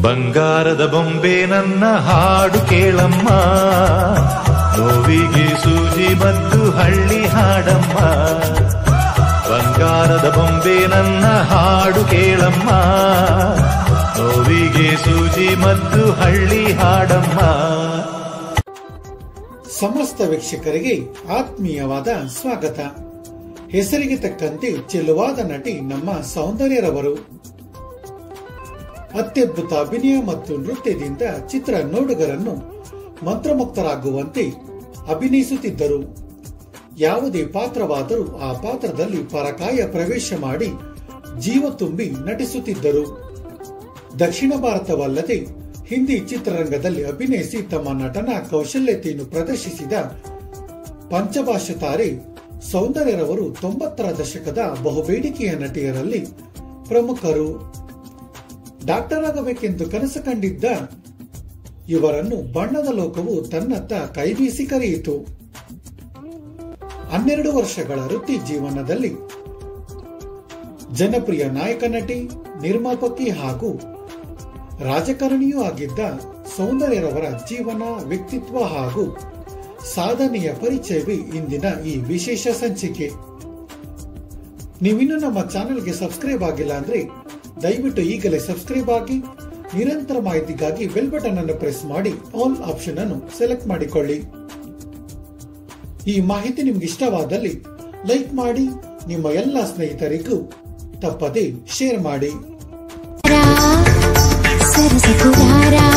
ಬಂಗಾರದ ಬೊಂಬೆ ನನ್ನ ಹಾಡು ಕೇಳಮ್ಮ ನೋವಿಗೆ ಸೂಜಿ ಮತ್ತು ಹಳ್ಳಿ ಹಾಡಮ್ಮ ಬಂಗಾರದ ಬೊಂಬೆ ನನ್ನ ಹಾಡು ಕೇಳಮ್ಮ ನೋವಿಗೆ ಸೂಜಿ ಮತ್ತು ಹಳ್ಳಿ ಹಾಡಮ್ಮ ಸಮಸ್ತ ವೀಕ್ಷಕರಿಗೆ ಆತ್ಮೀಯವಾದ ಸ್ವಾಗತ ಹೆಸರಿಗೆ ತಕ್ಕಂತೆ ಚೆಲುವಾದ ನಟಿ ನಮ್ಮ ಸೌಂದರ್ಯರವರು ಅತ್ಯದ್ಭುತ ಅಭಿನಯ ಮತ್ತು ನೃತ್ಯದಿಂದ ಚಿತ್ರ ನೋಡುಗರನ್ನು ಮಂತ್ರಮುಕ್ತರಾಗುವಂತೆ ಅಭಿನಯಿಸುತ್ತಿದ್ದರು ಯಾವುದೇ ಪಾತ್ರವಾದರೂ ಆ ಪಾತ್ರದಲ್ಲಿ ಪರಕಾಯ ಪ್ರವೇಶ ಮಾಡಿ ಜೀವ ತುಂಬಿ ನಟಿಸುತ್ತಿದ್ದರು ದಕ್ಷಿಣ ಭಾರತವಲ್ಲದೆ ಹಿಂದಿ ಚಿತ್ರರಂಗದಲ್ಲಿ ಅಭಿನಯಿಸಿ ತಮ್ಮ ನಟನಾ ಕೌಶಲ್ಯತೆಯನ್ನು ಪ್ರದರ್ಶಿಸಿದ ಪಂಚಭಾಷೆ ತಾರೆ ಸೌಂದರ್ಯರವರು ತೊಂಬತ್ತರ ದಶಕದ ಬಹುಬೇಡಿಕೆಯ ನಟಿಯರಲ್ಲಿ ಪ್ರಮುಖರು ಡಾಕ್ಟರ್ ಆಗಬೇಕೆಂದು ಕನಸು ಕಂಡಿದ್ದ ಇವರನ್ನು ಬಣ್ಣದ ಲೋಕವು ತನ್ನತ್ತ ಕೈಬೀಸಿ ಕರೆಯಿತು ಹನ್ನೆರಡು ವರ್ಷಗಳ ವೃತ್ತಿ ಜೀವನದಲ್ಲಿ ಜನಪ್ರಿಯ ನಾಯಕ ನಟಿ ನಿರ್ಮಾಪಕಿ ಹಾಗೂ ರಾಜಕಾರಣಿಯೂ ಆಗಿದ್ದ ಸೌಂದರ್ಯರವರ ಜೀವನ ವ್ಯಕ್ತಿತ್ವ ಹಾಗೂ ಸಾಧನೆಯ ಪರಿಚಯವೇ ಇಂದಿನ ಈ ವಿಶೇಷ ಸಂಚಿಕೆ ನೀವಿನ್ನೂ ನಮ್ಮ ಚಾನೆಲ್ಗೆ ಸಬ್ಸ್ಕ್ರೈಬ್ ಆಗಿಲ್ಲ ಅಂದ್ರೆ ದಯವಿಟ್ಟು ಈಗಲೇ ಸಬ್ಸ್ಕ್ರೈಬ್ ಆಗಿ ನಿರಂತರ ಮಾಹಿತಿಗಾಗಿ ಬೆಲ್ ಬಟನ್ ಅನ್ನು ಪ್ರೆಸ್ ಮಾಡಿ ಆಲ್ ಆಪ್ಷನ್ ಅನ್ನು ಸೆಲೆಕ್ಟ್ ಮಾಡಿಕೊಳ್ಳಿ ಈ ಮಾಹಿತಿ ನಿಮ್ಗೆ ಇಷ್ಟವಾದಲ್ಲಿ ಲೈಕ್ ಮಾಡಿ ನಿಮ್ಮ ಎಲ್ಲ ಸ್ನೇಹಿತರಿಗೂ ತಪ್ಪದೆ ಶೇರ್ ಮಾಡಿ సరసతురారా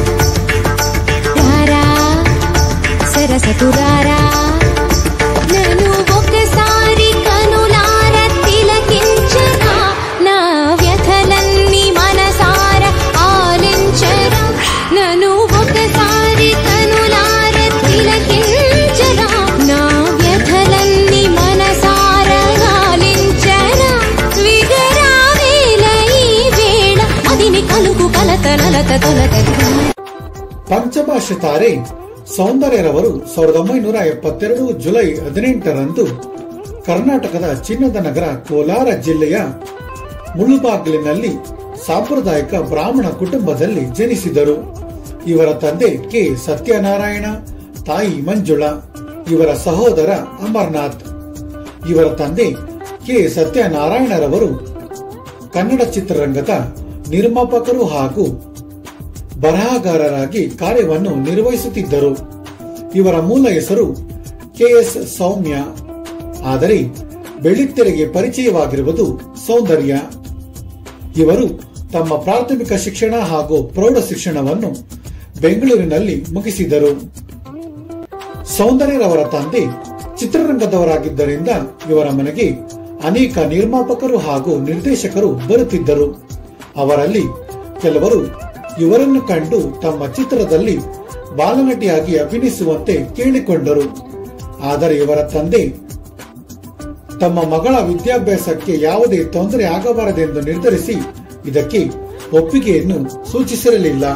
రారా సరసతురారా నన్ను ఒకసారి కనులార తిలకించరా నా వ్యథలన్నీ మనసార ఆలించరా నన్ను ఒకసారి కనులార తిలకించరా నా వ్యథలన్నీ మనసార ఆలించరా విగరావేల ఈ వేళ అదిని కలుగు కలత నలత తొలత ಪಂಚಭಾಷೆ ತಾರೆ ಸೌಂದರ್ಯರವರು ಸಾವಿರದ ಒಂಬೈನೂರ ಎಪ್ಪತ್ತೆರಡು ಜುಲೈ ಹದಿನೆಂಟರಂದು ಕರ್ನಾಟಕದ ಚಿನ್ನದ ನಗರ ಕೋಲಾರ ಜಿಲ್ಲೆಯ ಮುಳುಬಾಗಿಲಿನಲ್ಲಿ ಸಾಂಪ್ರದಾಯಿಕ ಬ್ರಾಹ್ಮಣ ಕುಟುಂಬದಲ್ಲಿ ಜನಿಸಿದರು ಇವರ ತಂದೆ ಕೆ ಸತ್ಯನಾರಾಯಣ ತಾಯಿ ಮಂಜುಳಾ ಇವರ ಸಹೋದರ ಅಮರ್ನಾಥ್ ಇವರ ತಂದೆ ಕೆ ಸತ್ಯನಾರಾಯಣರವರು ಕನ್ನಡ ಚಿತ್ರರಂಗದ ನಿರ್ಮಾಪಕರು ಹಾಗೂ ಬರಹಗಾರರಾಗಿ ಕಾರ್ಯವನ್ನು ನಿರ್ವಹಿಸುತ್ತಿದ್ದರು ಇವರ ಮೂಲ ಹೆಸರು ಕೆಎಸ್ ಸೌಮ್ಯ ಆದರೆ ಬೆಳ್ಳಿತ್ತೆರೆಗೆ ಪರಿಚಯವಾಗಿರುವುದು ಸೌಂದರ್ಯ ಇವರು ತಮ್ಮ ಪ್ರಾಥಮಿಕ ಶಿಕ್ಷಣ ಹಾಗೂ ಪ್ರೌಢ ಶಿಕ್ಷಣವನ್ನು ಬೆಂಗಳೂರಿನಲ್ಲಿ ಮುಗಿಸಿದರು ಸೌಂದರ್ಯರವರ ತಂದೆ ಚಿತ್ರರಂಗದವರಾಗಿದ್ದರಿಂದ ಇವರ ಮನೆಗೆ ಅನೇಕ ನಿರ್ಮಾಪಕರು ಹಾಗೂ ನಿರ್ದೇಶಕರು ಬರುತ್ತಿದ್ದರು ಅವರಲ್ಲಿ ಕೆಲವರು ಇವರನ್ನು ಕಂಡು ತಮ್ಮ ಚಿತ್ರದಲ್ಲಿ ಬಾಲನಟಿಯಾಗಿ ಅಭಿನಯಿಸುವಂತೆ ಕೇಳಿಕೊಂಡರು ಆದರೆ ಇವರ ತಂದೆ ತಮ್ಮ ಮಗಳ ವಿದ್ಯಾಭ್ಯಾಸಕ್ಕೆ ಯಾವುದೇ ತೊಂದರೆ ಆಗಬಾರದೆಂದು ನಿರ್ಧರಿಸಿ ಇದಕ್ಕೆ ಒಪ್ಪಿಗೆಯನ್ನು ಸೂಚಿಸಿರಲಿಲ್ಲ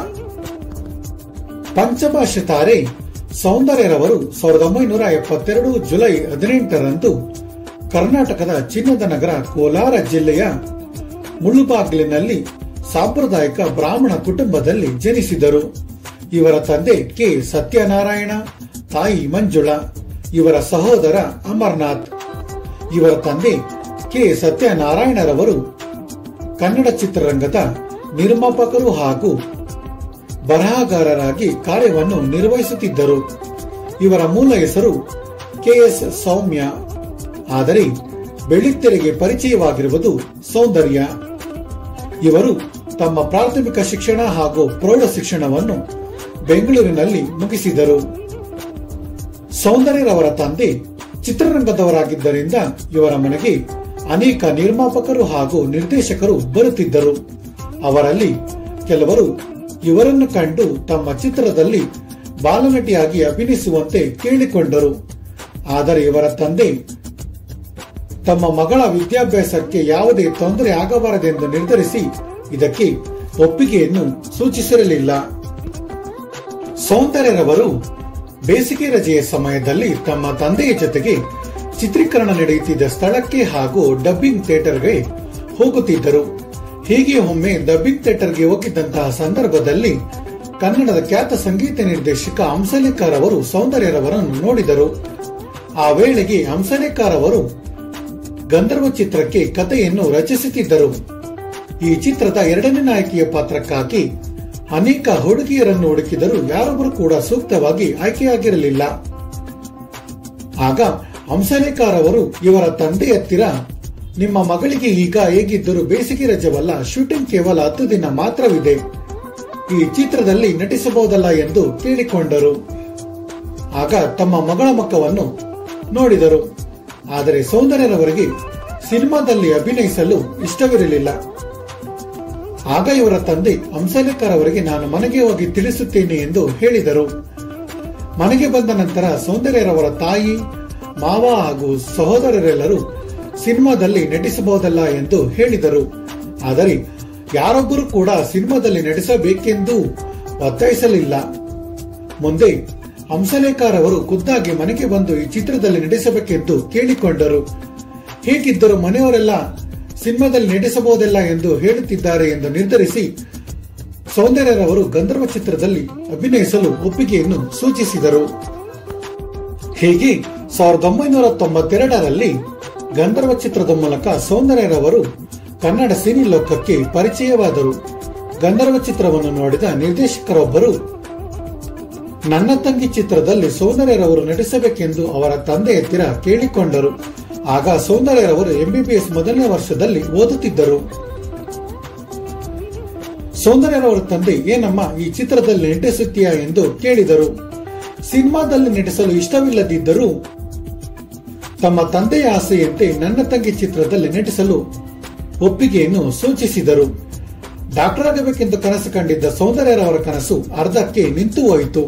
ಪಂಚಭಾಷೆ ತಾರೆ ಸೌಂದರ್ಯರವರು ಸಾವಿರದ ಒಂಬೈನೂರ ಎಪ್ಪತ್ತೆರಡು ಜುಲೈ ಹದಿನೆಂಟರಂದು ಕರ್ನಾಟಕದ ಚಿನ್ನದ ನಗರ ಕೋಲಾರ ಜಿಲ್ಲೆಯ ಮುಳುಬಾಗಿಲಿನಲ್ಲಿ ಸಾಂಪ್ರದಾಯಿಕ ಬ್ರಾಹ್ಮಣ ಕುಟುಂಬದಲ್ಲಿ ಜನಿಸಿದರು ಇವರ ತಂದೆ ಕೆ ಸತ್ಯನಾರಾಯಣ ತಾಯಿ ಮಂಜುಳಾ ಇವರ ಸಹೋದರ ಅಮರ್ನಾಥ್ ಇವರ ತಂದೆ ಕೆ ಸತ್ಯನಾರಾಯಣರವರು ಕನ್ನಡ ಚಿತ್ರರಂಗದ ನಿರ್ಮಾಪಕರು ಹಾಗೂ ಬರಹಗಾರರಾಗಿ ಕಾರ್ಯವನ್ನು ನಿರ್ವಹಿಸುತ್ತಿದ್ದರು ಇವರ ಮೂಲ ಹೆಸರು ಕೆಎಸ್ ಸೌಮ್ಯ ಆದರೆ ಬೆಳ್ಳಿತ್ತೆರೆಗೆ ಪರಿಚಯವಾಗಿರುವುದು ಸೌಂದರ್ಯ ಇವರು ತಮ್ಮ ಪ್ರಾಥಮಿಕ ಶಿಕ್ಷಣ ಹಾಗೂ ಪ್ರೌಢ ಶಿಕ್ಷಣವನ್ನು ಬೆಂಗಳೂರಿನಲ್ಲಿ ಮುಗಿಸಿದರು ಸೌಂದರ್ಯರವರ ತಂದೆ ಚಿತ್ರರಂಗದವರಾಗಿದ್ದರಿಂದ ಇವರ ಮನೆಗೆ ಅನೇಕ ನಿರ್ಮಾಪಕರು ಹಾಗೂ ನಿರ್ದೇಶಕರು ಬರುತ್ತಿದ್ದರು ಅವರಲ್ಲಿ ಕೆಲವರು ಇವರನ್ನು ಕಂಡು ತಮ್ಮ ಚಿತ್ರದಲ್ಲಿ ಬಾಲನಟಿಯಾಗಿ ಅಭಿನಯಿಸುವಂತೆ ಕೇಳಿಕೊಂಡರು ಆದರೆ ಇವರ ತಂದೆ ತಮ್ಮ ಮಗಳ ವಿದ್ಯಾಭ್ಯಾಸಕ್ಕೆ ಯಾವುದೇ ತೊಂದರೆ ಆಗಬಾರದೆಂದು ನಿರ್ಧರಿಸಿ ಇದಕ್ಕೆ ಒಪ್ಪಿಗೆಯನ್ನು ಸೂಚಿಸಿರಲಿಲ್ಲ ಸೌಂದರ್ಯರವರು ಬೇಸಿಗೆ ರಜೆಯ ಸಮಯದಲ್ಲಿ ತಮ್ಮ ತಂದೆಯ ಜೊತೆಗೆ ಚಿತ್ರೀಕರಣ ನಡೆಯುತ್ತಿದ್ದ ಸ್ಥಳಕ್ಕೆ ಹಾಗೂ ಡಬ್ಬಿಂಗ್ ಥಿಯೇಟರ್ಗೆ ಹೋಗುತ್ತಿದ್ದರು ಹೀಗೆ ಒಮ್ಮೆ ಡಬ್ಬಿಂಗ್ ಥಿಯೇಟರ್ಗೆ ಹೋಗಿದ್ದಂತಹ ಸಂದರ್ಭದಲ್ಲಿ ಕನ್ನಡದ ಖ್ಯಾತ ಸಂಗೀತ ನಿರ್ದೇಶಕ ಹಂಸಲೇಖರ್ ಅವರು ಸೌಂದರ್ಯರವರನ್ನು ನೋಡಿದರು ಆ ವೇಳೆಗೆ ಹಂಸಲೇಖರ್ ಅವರು ಗಂಧರ್ವ ಚಿತ್ರಕ್ಕೆ ಕಥೆಯನ್ನು ರಚಿಸುತ್ತಿದ್ದರು ಈ ಚಿತ್ರದ ಎರಡನೇ ನಾಯಕಿಯ ಪಾತ್ರಕ್ಕಾಗಿ ಅನೇಕ ಹುಡುಗಿಯರನ್ನು ಹುಡುಕಿದರೂ ಯಾರೊಬ್ಬರು ಕೂಡ ಸೂಕ್ತವಾಗಿ ಆಯ್ಕೆಯಾಗಿರಲಿಲ್ಲ ಆಗ ಹಂಸಲೇಖರ್ ಅವರು ಇವರ ತಂದೆ ಹತ್ತಿರ ನಿಮ್ಮ ಮಗಳಿಗೆ ಈಗ ಹೇಗಿದ್ದರೂ ಬೇಸಿಗೆ ರಜವಲ್ಲ ಶೂಟಿಂಗ್ ಕೇವಲ ಹತ್ತು ದಿನ ಮಾತ್ರವಿದೆ ಈ ಚಿತ್ರದಲ್ಲಿ ನಟಿಸಬಹುದಲ್ಲ ಎಂದು ಕೇಳಿಕೊಂಡರು ಆಗ ತಮ್ಮ ಮಗಳ ಮುಖವನ್ನು ನೋಡಿದರು ಆದರೆ ಸೌಂದರ್ಯರವರಿಗೆ ಸಿನಿಮಾದಲ್ಲಿ ಅಭಿನಯಿಸಲು ಇಷ್ಟವಿರಲಿಲ್ಲ ಆಗ ಇವರ ತಂದೆ ಹಂಸಲೇಖರ್ ಅವರಿಗೆ ನಾನು ಮನೆಗೆ ಹೋಗಿ ತಿಳಿಸುತ್ತೇನೆ ಎಂದು ಹೇಳಿದರು ಮನೆಗೆ ಬಂದ ನಂತರ ಸೌಂದರ್ಯರವರ ತಾಯಿ ಮಾವ ಹಾಗೂ ಸಹೋದರರೆಲ್ಲರೂ ಸಿನಿಮಾದಲ್ಲಿ ನಟಿಸಬಹುದಲ್ಲ ಎಂದು ಹೇಳಿದರು ಆದರೆ ಯಾರೊಬ್ಬರು ಕೂಡ ಸಿನಿಮಾದಲ್ಲಿ ನಟಿಸಬೇಕೆಂದು ಒತ್ತಾಯಿಸಲಿಲ್ಲ ಮುಂದೆ ಹಂಸಲೇಖರ್ ಅವರು ಖುದ್ದಾಗಿ ಮನೆಗೆ ಬಂದು ಈ ಚಿತ್ರದಲ್ಲಿ ನಟಿಸಬೇಕೆಂದು ಕೇಳಿಕೊಂಡರು ಹೇಗಿದ್ದರೂ ಮನೆಯವರೆಲ್ಲ ಸಿನಿಮಾದಲ್ಲಿ ನಟಿಸಬಹುದಿಲ್ಲ ಎಂದು ಹೇಳುತ್ತಿದ್ದಾರೆ ಎಂದು ನಿರ್ಧರಿಸಿ ಸೌಂದರ್ಯರವರು ಗಂಧರ್ವ ಚಿತ್ರದಲ್ಲಿ ಅಭಿನಯಿಸಲು ಒಪ್ಪಿಗೆಯನ್ನು ಸೂಚಿಸಿದರು ಹೀಗೆ ಸಾವಿರದ ಒಂಬೈನೂರ ತೊಂಬತ್ತೆರಡರಲ್ಲಿ ಗಂಧರ್ವ ಚಿತ್ರದ ಮೂಲಕ ಸೌಂದರ್ಯರವರು ಕನ್ನಡ ಸಿನಿ ಲೋಕಕ್ಕೆ ಪರಿಚಯವಾದರು ಗಂಧರ್ವ ಚಿತ್ರವನ್ನು ನೋಡಿದ ನಿರ್ದೇಶಕರೊಬ್ಬರು ನನ್ನ ತಂಗಿ ಚಿತ್ರದಲ್ಲಿ ಸೌಂದರ್ಯರವರು ನಟಿಸಬೇಕೆಂದು ಅವರ ತಂದೆ ಹತ್ತಿರ ಕೇಳಿಕೊಂಡರು ಆಗ ಸೌಂದರ್ಯರವರು ಎಂಬಿಬಿಎಸ್ ಮೊದಲನೇ ವರ್ಷದಲ್ಲಿ ಓದುತ್ತಿದ್ದರು ಸೌಂದರ್ಯರವರ ತಂದೆ ಏನಮ್ಮ ಈ ಚಿತ್ರದಲ್ಲಿ ನಟಿಸುತ್ತೀಯಾ ಎಂದು ಕೇಳಿದರು ಸಿನಿಮಾದಲ್ಲಿ ನಟಿಸಲು ಇಷ್ಟವಿಲ್ಲದಿದ್ದರೂ ತಮ್ಮ ತಂದೆಯ ಆಸೆಯಂತೆ ನನ್ನ ತಂಗಿ ಚಿತ್ರದಲ್ಲಿ ನಟಿಸಲು ಒಪ್ಪಿಗೆಯನ್ನು ಸೂಚಿಸಿದರು ಡಾಕ್ಟರ್ ಆಗಬೇಕೆಂದು ಕನಸು ಕಂಡಿದ್ದ ಸೌಂದರ್ಯರವರ ಕನಸು ಅರ್ಧಕ್ಕೆ ನಿಂತು ಹೋಯಿತು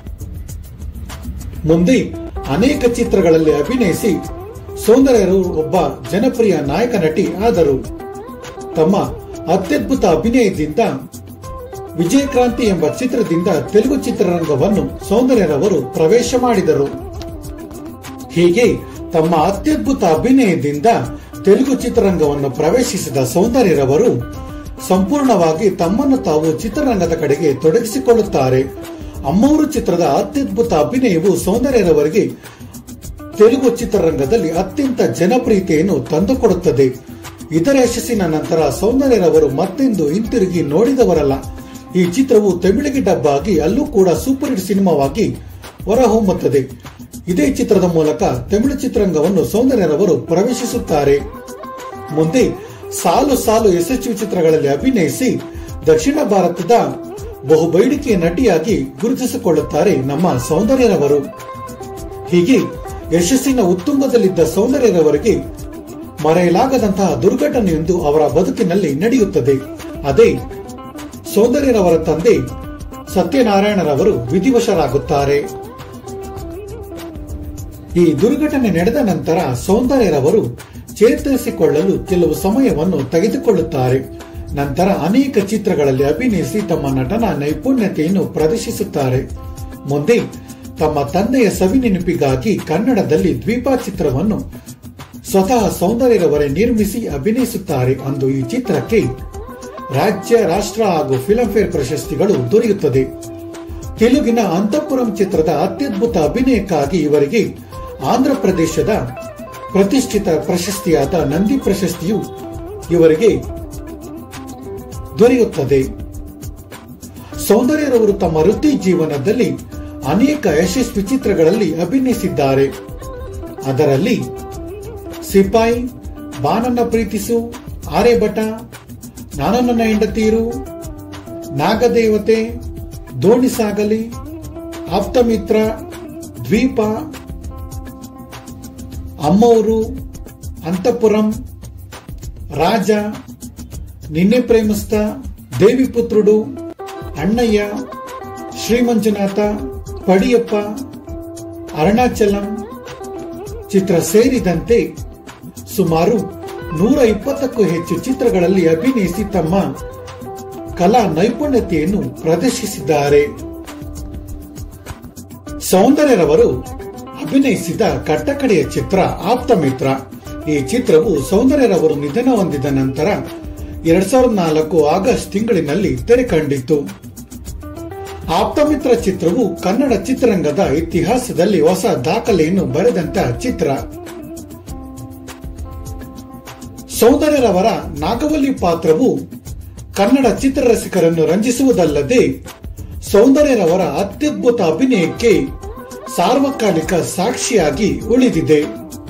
ಮುಂದೆ ಅನೇಕ ಚಿತ್ರಗಳಲ್ಲಿ ಅಭಿನಯಿಸಿ ಸೌಂದರ್ಯರು ಒಬ್ಬ ಜನಪ್ರಿಯ ನಾಯಕ ನಟಿ ಆದರು ತಮ್ಮ ಅತ್ಯದ್ಭುತ ಅಭಿನಯದಿಂದ ವಿಜಯಕ್ರಾಂತಿ ಎಂಬ ಚಿತ್ರದಿಂದ ತೆಲುಗು ಚಿತ್ರರಂಗವನ್ನು ಸೌಂದರ್ಯರವರು ಪ್ರವೇಶ ಮಾಡಿದರು ಹೀಗೆ ತಮ್ಮ ಅತ್ಯದ್ಭುತ ಅಭಿನಯದಿಂದ ತೆಲುಗು ಚಿತ್ರರಂಗವನ್ನು ಪ್ರವೇಶಿಸಿದ ಸೌಂದರ್ಯರವರು ಸಂಪೂರ್ಣವಾಗಿ ತಮ್ಮನ್ನು ತಾವು ಚಿತ್ರರಂಗದ ಕಡೆಗೆ ತೊಡಗಿಸಿಕೊಳ್ಳುತ್ತಾರೆ ಅಮ್ಮವರು ಚಿತ್ರದ ಅತ್ಯದ್ಭುತ ಅಭಿನಯವು ಸೌಂದರ್ಯರವರಿಗೆ ತೆಲುಗು ಚಿತ್ರರಂಗದಲ್ಲಿ ಅತ್ಯಂತ ಜನಪ್ರಿಯತೆಯನ್ನು ತಂದುಕೊಡುತ್ತದೆ ಇದರ ಯಶಸ್ಸಿನ ನಂತರ ಸೌಂದರ್ಯರವರು ಮತ್ತೆಂದು ಹಿಂತಿರುಗಿ ನೋಡಿದವರಲ್ಲ ಈ ಚಿತ್ರವು ತಮಿಳಿಗೆ ಡಬ್ ಆಗಿ ಅಲ್ಲೂ ಕೂಡ ಸೂಪರ್ ಹಿಟ್ ಸಿನಿಮಾವಾಗಿ ಹೊರಹೊಮ್ಮುತ್ತದೆ ಇದೇ ಚಿತ್ರದ ಮೂಲಕ ತಮಿಳು ಚಿತ್ರರಂಗವನ್ನು ಸೌಂದರ್ಯರವರು ಪ್ರವೇಶಿಸುತ್ತಾರೆ ಮುಂದೆ ಸಾಲು ಸಾಲು ಯಶಸ್ವಿ ಚಿತ್ರಗಳಲ್ಲಿ ಅಭಿನಯಿಸಿ ದಕ್ಷಿಣ ಭಾರತದ ಬಹುಬೇಡಿಕೆಯ ನಟಿಯಾಗಿ ಗುರುತಿಸಿಕೊಳ್ಳುತ್ತಾರೆ ನಮ್ಮ ಸೌಂದರ್ಯರವರು ಹೀಗೆ ಯಶಸ್ಸಿನ ಉತ್ತುಂಗದಲ್ಲಿದ್ದ ಸೌಂದರ್ಯರವರಿಗೆ ಮರೆಯಲಾಗದಂತಹ ದುರ್ಘಟನೆಯೊಂದು ಅವರ ಬದುಕಿನಲ್ಲಿ ನಡೆಯುತ್ತದೆ ಅದೇ ಸೌಂದರ್ಯರವರ ತಂದೆ ಸತ್ಯನಾರಾಯಣರವರು ವಿಧಿವಶರಾಗುತ್ತಾರೆ ಈ ದುರ್ಘಟನೆ ನಡೆದ ನಂತರ ಸೌಂದರ್ಯರವರು ಚೇತರಿಸಿಕೊಳ್ಳಲು ಕೆಲವು ಸಮಯವನ್ನು ತೆಗೆದುಕೊಳ್ಳುತ್ತಾರೆ ನಂತರ ಅನೇಕ ಚಿತ್ರಗಳಲ್ಲಿ ಅಭಿನಯಿಸಿ ತಮ್ಮ ನಟನ ನೈಪುಣ್ಯತೆಯನ್ನು ಪ್ರದರ್ಶಿಸುತ್ತಾರೆ ಮುಂದೆ ತಮ್ಮ ತಂದೆಯ ಸವಿ ನೆನಪಿಗಾಗಿ ಕನ್ನಡದಲ್ಲಿ ದ್ವೀಪ ಚಿತ್ರವನ್ನು ಸ್ವತಃ ಸೌಂದರ್ಯರವರೇ ನಿರ್ಮಿಸಿ ಅಭಿನಯಿಸುತ್ತಾರೆ ಅಂದು ಈ ಚಿತ್ರಕ್ಕೆ ರಾಜ್ಯ ರಾಷ್ಟ್ರ ಹಾಗೂ ಫಿಲ್ಮ್ ಫೇರ್ ಪ್ರಶಸ್ತಿಗಳು ದೊರೆಯುತ್ತದೆ ತೆಲುಗಿನ ಅಂತಃಪುರಂ ಚಿತ್ರದ ಅತ್ಯದ್ಭುತ ಅಭಿನಯಕ್ಕಾಗಿ ಇವರಿಗೆ ಆಂಧ್ರ ಪ್ರದೇಶದ ಪ್ರತಿಷ್ಠಿತ ಪ್ರಶಸ್ತಿಯಾದ ನಂದಿ ಪ್ರಶಸ್ತಿಯು ಇವರಿಗೆ ದೊರೆಯುತ್ತದೆ ಸೌಂದರ್ಯರವರು ತಮ್ಮ ವೃತ್ತಿ ಜೀವನದಲ್ಲಿ ಅನೇಕ ಯಶಸ್ವಿ ಚಿತ್ರಗಳಲ್ಲಿ ಅಭಿನಯಿಸಿದ್ದಾರೆ ಅದರಲ್ಲಿ ಸಿಪಾಯಿ ಬಾನನ್ನ ಪ್ರೀತಿಸು ಆರ್ಯಭಟ ನಾನು ನನ್ನ ಹೆಂಡತೀರು ನಾಗದೇವತೆ ದೋಣಿ ಸಾಗಲಿ ಆಪ್ತಮಿತ್ರ ದ್ವೀಪ ಅಮ್ಮವರು ಅಂತಃಪುರಂ ರಾಜ ನಿನ್ನೆ ಪ್ರೇಮಿಸ್ತ ದೇವಿಪುತ್ರುಡು ಅಣ್ಣಯ್ಯ ಶ್ರೀಮಂಜುನಾಥ ಪಡಿಯಪ್ಪ ಅರುಣಾಚಲಂ ಚಿತ್ರ ಸೇರಿದಂತೆ ಸುಮಾರು ನೂರ ಇಪ್ಪತ್ತಕ್ಕೂ ಹೆಚ್ಚು ಚಿತ್ರಗಳಲ್ಲಿ ಅಭಿನಯಿಸಿ ತಮ್ಮ ಕಲಾ ನೈಪುಣ್ಯತೆಯನ್ನು ಪ್ರದರ್ಶಿಸಿದ್ದಾರೆ ಸೌಂದರ್ಯರವರು ಅಭಿನಯಿಸಿದ ಕಟ್ಟಕಡೆಯ ಚಿತ್ರ ಆಪ್ತ ಮಿತ್ರ ಈ ಚಿತ್ರವು ಸೌಂದರ್ಯರವರು ನಿಧನ ಹೊಂದಿದ ನಂತರ ಎರಡ್ ಸಾವಿರದ ನಾಲ್ಕು ಆಗಸ್ಟ್ ತಿಂಗಳಿನಲ್ಲಿ ತೆರೆ ಕಂಡಿತು ಆಪ್ತಮಿತ್ರ ಚಿತ್ರವು ಕನ್ನಡ ಚಿತ್ರರಂಗದ ಇತಿಹಾಸದಲ್ಲಿ ಹೊಸ ದಾಖಲೆಯನ್ನು ಬರೆದಂತ ಚಿತ್ರ ಸೌಂದರ್ಯರವರ ನಾಗವಲ್ಲಿ ಪಾತ್ರವು ಕನ್ನಡ ಚಿತ್ರರಸಿಕರನ್ನು ರಂಜಿಸುವುದಲ್ಲದೆ ಸೌಂದರ್ಯರವರ ಅತ್ಯದ್ಭುತ ಅಭಿನಯಕ್ಕೆ ಸಾರ್ವಕಾಲಿಕ ಸಾಕ್ಷಿಯಾಗಿ ಉಳಿದಿದೆ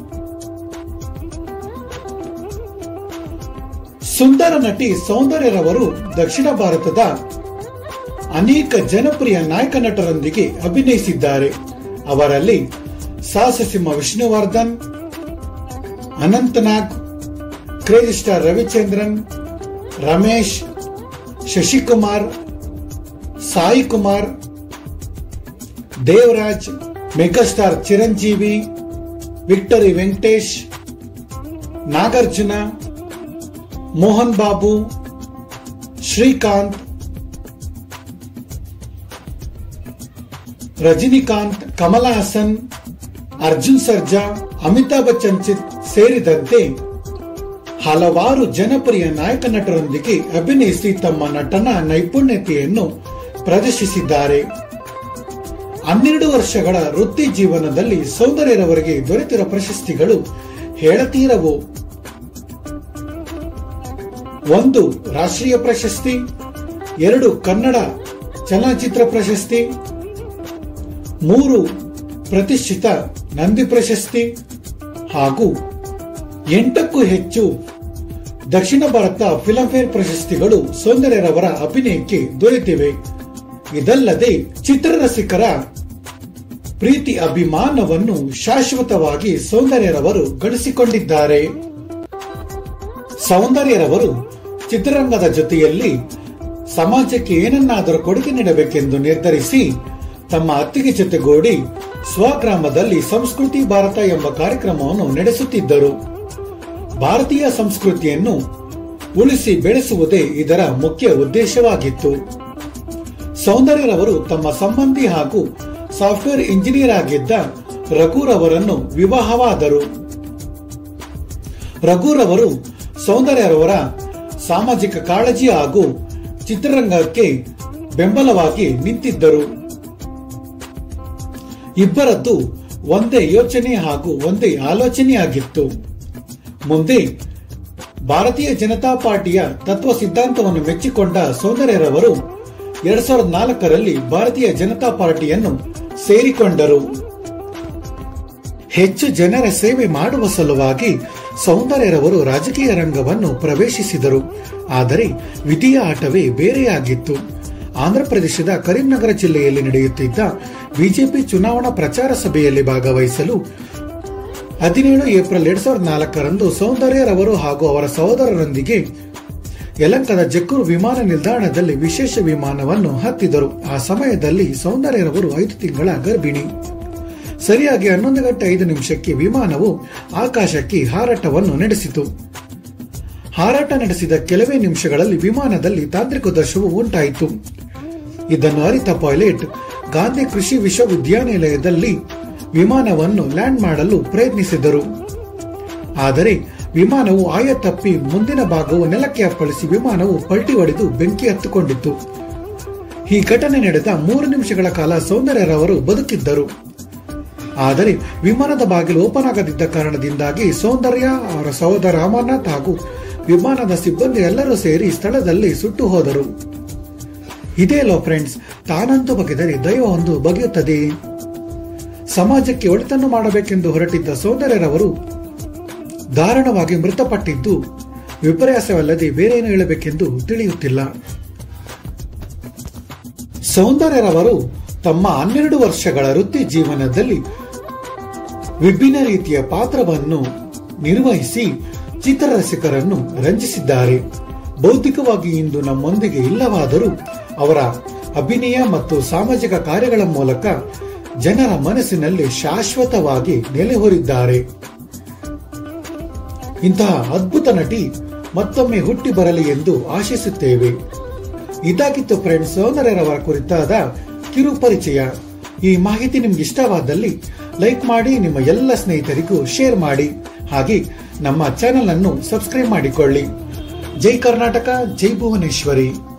ಸುಂದರ ನಟಿ ಸೌಂದರ್ಯರವರು ದಕ್ಷಿಣ ಭಾರತದ ಅನೇಕ ಜನಪ್ರಿಯ ನಾಯಕ ನಟರೊಂದಿಗೆ ಅಭಿನಯಿಸಿದ್ದಾರೆ ಅವರಲ್ಲಿ Sahasasimha Vishnuvardhan Ananthnag crazy star Ravichandran Ramesh Shashikumar Sai Kumar Devaraj megastar Chiranjeevi victory Venkatesh Nagarjuna Mohan Babu Srikanth Rajinikanth Kamala Haasan Arjun Sarja Amitabh Bachchan ಚಿತ್ ಸೇರಿದಂತೆ ಹಲವಾರು ಜನಪ್ರಿಯ ನಾಯಕ ನಟರೊಂದಿಗೆ ಅಭಿನಯಿಸಿ ತಮ್ಮ ನಟನ ನೈಪುಣ್ಯತೆಯನ್ನು ಪ್ರದರ್ಶಿಸಿದ್ದಾರೆ ಹನ್ನೆರಡು ವರ್ಷಗಳ ವೃತ್ತಿ ಜೀವನದಲ್ಲಿ ಸೌಂದರ್ಯರವರಿಗೆ ದೊರೆತಿರುವ ಪ್ರಶಸ್ತಿಗಳು ಹೇಳತೀರವು ಒಂದು ರಾಷ್ಟ್ರೀಯ ಪ್ರಶಸ್ತಿ ಎರಡು ಕನ್ನಡ ಚಲನಚಿತ್ರ ಪ್ರಶಸ್ತಿ ಮೂರು ಪ್ರತಿಷ್ಠಿತ ನಂದಿ ಪ್ರಶಸ್ತಿ ಹಾಗೂ ಎಂಟಕ್ಕೂ ಹೆಚ್ಚು ದಕ್ಷಿಣ ಭಾರತ ಫಿಲ್ಮ್ಫೇರ್ ಪ್ರಶಸ್ತಿಗಳು ಸೌಂದರ್ಯರವರ ಅಭಿನಯಕ್ಕೆ ದೊರೆತಿವೆ ಇದಲ್ಲದೆ ಚಿತ್ರರಸಿಕರ ಪ್ರೀತಿ ಅಭಿಮಾನವನ್ನು ಶಾಶ್ವತವಾಗಿ ಸೌಂದರ್ಯರವರು ಗಳಿಸಿಕೊಂಡಿದ್ದಾರೆ ಸೌಂದರ್ಯರವರು ಚಿತ್ರರಂಗದ ಜೊತೆಯಲ್ಲಿ ಸಮಾಜಕ್ಕೆ ಏನನ್ನಾದರೂ ಕೊಡುಗೆ ನೀಡಬೇಕೆಂದು ನಿರ್ಧರಿಸಿ ತಮ್ಮ ಅತ್ತಿಗೆ ಜೊತೆಗೂಡಿ ಸ್ವಗ್ರಾಮದಲ್ಲಿ ಸಂಸ್ಕೃತಿ ಭಾರತ ಎಂಬ ಕಾರ್ಯಕ್ರಮವನ್ನು ನಡೆಸುತ್ತಿದ್ದರು ಭಾರತೀಯ ಸಂಸ್ಕೃತಿಯನ್ನು ಉಳಿಸಿ ಬೆಳೆಸುವುದೇ ಇದರ ಮುಖ್ಯ ಉದ್ದೇಶವಾಗಿತ್ತು ಸೌಂದರ್ಯರವರು ತಮ್ಮ ಸಂಬಂಧಿ ಹಾಗೂ ಸಾಫ್ಟ್ವೇರ್ ಇಂಜಿನಿಯರ್ ಆಗಿದ್ದ ರಘುರವರನ್ನು ವಿವಾಹವಾದರು ರಘುರವರು ಸೌಂದರ್ಯರವರ ಸಾಮಾಜಿಕ ಕಾಳಜಿ ಹಾಗೂ ಚಿತ್ರರಂಗಕ್ಕೆ ಬೆಂಬಲವಾಗಿ ನಿಂತಿದ್ದರು ಇಬ್ಬರದ್ದು ಒಂದೇ ಯೋಚನೆ ಹಾಗೂ ಒಂದೇ ಆಲೋಚನೆಯಾಗಿತ್ತು ಮುಂದೆ ಭಾರತೀಯ ಜನತಾ ಪಾರ್ಟಿಯ ತತ್ವ ಸಿದ್ಧಾಂತವನ್ನು ಮೆಚ್ಚಿಕೊಂಡ ಸೌಂದರ್ಯರವರು ಎರಡ್ ಸಾವಿರದ ನಾಲ್ಕರಲ್ಲಿ ಭಾರತೀಯ ಜನತಾ ಪಾರ್ಟಿಯನ್ನು ಸೇರಿಕೊಂಡರು ಹೆಚ್ಚು ಜನರ ಸೇವೆ ಮಾಡುವ ಸಲುವಾಗಿ ಸೌಂದರ್ಯರವರು ರಾಜಕೀಯ ರಂಗವನ್ನು ಪ್ರವೇಶಿಸಿದರು ಆದರೆ ವಿಧಿಯ ಆಟವೇ ಬೇರೆಯಾಗಿತ್ತು ಆಂಧ್ರಪ್ರದೇಶದ ಕರೀಂನಗರ ಜಿಲ್ಲೆಯಲ್ಲಿ ನಡೆಯುತ್ತಿದ್ದ ಬಿಜೆಪಿ ಚುನಾವಣಾ ಪ್ರಚಾರ ಸಭೆಯಲ್ಲಿ ಭಾಗವಹಿಸಲು ಹದಿನೇಳು ಏಪ್ರಿಲ್ ಎರಡ್ ಸಾವಿರದ ನಾಲ್ಕರಂದು ಸೌಂದರ್ಯರವರು ಹಾಗೂ ಅವರ ಸಹೋದರರೊಂದಿಗೆ ಯಲಂಕದ ಜಕ್ಕೂರು ವಿಮಾನ ನಿಲ್ದಾಣದಲ್ಲಿ ವಿಶೇಷ ವಿಮಾನವನ್ನು ಹತ್ತಿದರು ಆ ಸಮಯದಲ್ಲಿ ಸೌಂದರ್ಯರವರು ಐದು ತಿಂಗಳ ಗರ್ಭಿಣಿ ಸರಿಯಾಗಿ ಹನ್ನೊಂದು ಗಂಟೆ ಐದು ನಿಮಿಷಕ್ಕೆ ವಿಮಾನವು ಆಕಾಶಕ್ಕೆ ಹಾರಾಟವನ್ನು ನಡೆಸಿತು ಹಾರಾಟ ನಡೆಸಿದ ಕೆಲವೇ ನಿಮಿಷಗಳಲ್ಲಿ ವಿಮಾನದಲ್ಲಿ ತಾಂತ್ರಿಕ ದೋಷವು ಉಂಟಾಯಿತು ಇದನ್ನು ಅರಿತ ಪೈಲಟ್ ಗಾಂಧಿ ಕೃಷಿ ವಿಶ್ವವಿದ್ಯಾನಿಲಯದಲ್ಲಿ ವಿಮಾನವನ್ನು ಲ್ಯಾಂಡ್ ಮಾಡಲು ಪ್ರಯತ್ನಿಸಿದರು ಆದರೆ ವಿಮಾನವು ಆಯ ತಪ್ಪಿ ಮುಂದಿನ ಭಾಗವು ನೆಲಕ್ಕೆ ಅಪ್ಪಳಿಸಿ ವಿಮಾನವು ಪಲ್ಟಿ ಹೊಡೆದು ಬೆಂಕಿ ಹತ್ತಿಕೊಂಡಿತ್ತು ಈ ಘಟನೆ ನಡೆದ ಮೂರು ನಿಮಿಷಗಳ ಕಾಲ ಸೌಂದರ್ಯರವರು ಬದುಕಿದ್ದರು ಆದರೆ ವಿಮಾನದ ಬಾಗಿಲು ಓಪನ್ ಆಗದಿದ್ದ ಕಾರಣದಿಂದಾಗಿ ಸೌಂದರ್ಯ ಅವರ ಸಹೋದರ ಅಮರ್ನಾಥ್ ಹಾಗೂ ವಿಮಾನದ ಸಿಬ್ಬಂದಿ ಎಲ್ಲರೂ ಸೇರಿ ಸ್ಥಳದಲ್ಲಿ ಸುಟ್ಟು ಹೋದರು ಇದೇ ಲೋ ಫ್ರೆಂಡ್ಸ್ ತಾನಂತೂ ಬಗೆದರೆ ದೈವ ಒಂದು ಬಗೆಯುತ್ತದೆ ಸಮಾಜಕ್ಕೆ ಒಳಿತನ್ನು ಮಾಡಬೇಕೆಂದು ಹೊರಟಿದ್ದ ಸೌಂದರ್ಯರವರು ದಾರುಣವಾಗಿ ಮೃತಪಟ್ಟಿದ್ದು ವಿಪರ್ಯಾಸವಲ್ಲದೆ ಬೇರೇನು ಹೇಳಬೇಕೆಂದು ತಿಳಿಯುತ್ತಿಲ್ಲ ಸೌಂದರ್ಯರವರು ತಮ್ಮ ಹನ್ನೆರಡು ವರ್ಷಗಳ ವೃತ್ತಿ ಜೀವನದಲ್ಲಿ ವಿಭಿನ್ನ ರೀತಿಯ ಪಾತ್ರವನ್ನು ನಿರ್ವಹಿಸಿ ಚಿತ್ರರಸಿಕರನ್ನು ರಂಜಿಸಿದ್ದಾರೆ ಬೌದ್ಧಿಕವಾಗಿ ಇಂದು ನಮ್ಮೊಂದಿಗೆ ಇಲ್ಲವಾದರೂ ಅವರ ಅಭಿನಯ ಮತ್ತು ಸಾಮಾಜಿಕ ಕಾರ್ಯಗಳ ಮೂಲಕ ಜನರ ಮನಸ್ಸಿನಲ್ಲಿ ಶಾಶ್ವತವಾಗಿ ನೆಲೆಹೊರಿದ್ದಾರೆ ಇಂತಹ ಅದ್ಭುತ ನಟಿ ಮತ್ತೊಮ್ಮೆ ಹುಟ್ಟಿ ಬರಲಿ ಎಂದು ಆಶಿಸುತ್ತೇವೆ ಇದಾಗಿತ್ತು ಫ್ರೆಂಡ್ಸ್ ಸೌಂದರ್ಯರವರ ಕುರಿತಾದ ಕಿರು ಪರಿಚಯ ಈ ಮಾಹಿತಿ ನಿಮ್ಗೆ ಇಷ್ಟವಾದಲ್ಲಿ ಲೈಕ್ ಮಾಡಿ ನಿಮ್ಮ ಎಲ್ಲ ಸ್ನೇಹಿತರಿಗೂ ಶೇರ್ ಮಾಡಿ ಹಾಗೆ ನಮ್ಮ ಚಾನೆಲ್ ಅನ್ನು ಸಬ್ಸ್ಕ್ರೈಬ್ ಮಾಡಿಕೊಳ್ಳಿ ಜೈ ಕರ್ನಾಟಕ ಜೈ ಭುವನೇಶ್ವರಿ